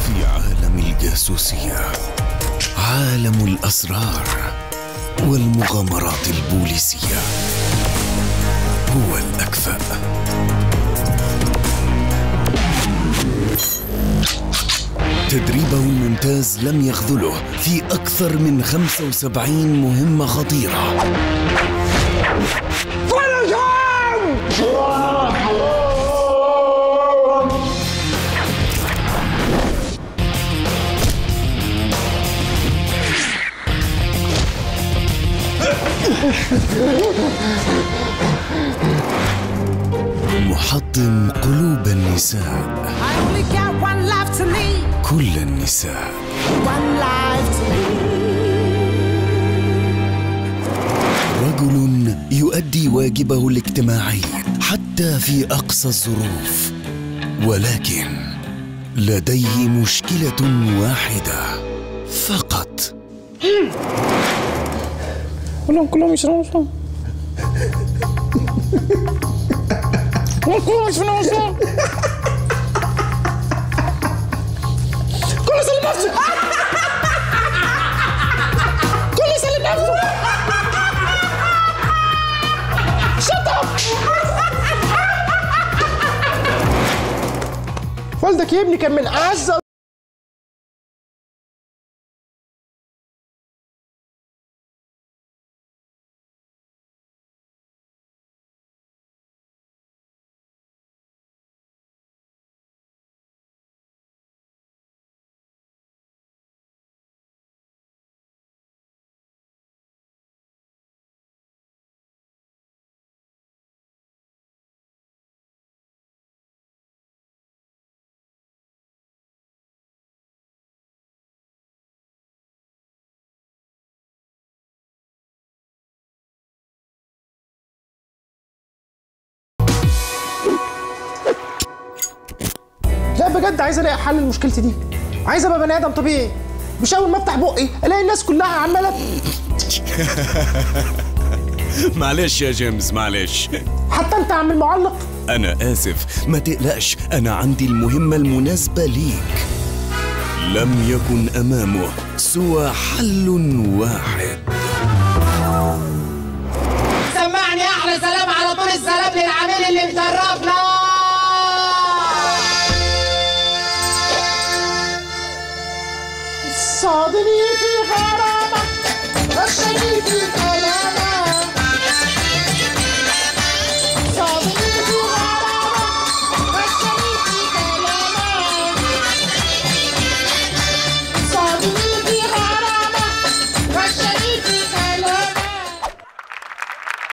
في عالم الجاسوسية عالم الأسرار والمغامرات البوليسية هو الأكفأ تدريبه الممتاز لم يخذله في أكثر من 75 مهمة خطيرة محطم قلوب النساء I only got one life to live, كل النساء one life to رجل يؤدي واجبه الاجتماعي حتى في اقصى الظروف ولكن لديه مشكله واحده فقط كلهم كلهم يشربوا يشربوا كلهم كلهم يشربوا يشربوا كله يسلم نفسه كله يسلم نفسه شut up والدك يا ابني كان من اعز لا بجد عايز الاقي حل لمشكلتي دي عايز ابقى بني ادم طبيعي مش اول ما افتح بقي الاقي الناس كلها عماله معلش يا جيمس معلش حتى انت عم المعلق انا اسف ما تقلقش انا عندي المهمه المناسبه ليك لم يكن امامه سوى حل واحد سمعني احلى سلام على طول السلام للعميل اللي مشرفنا صادني في غرام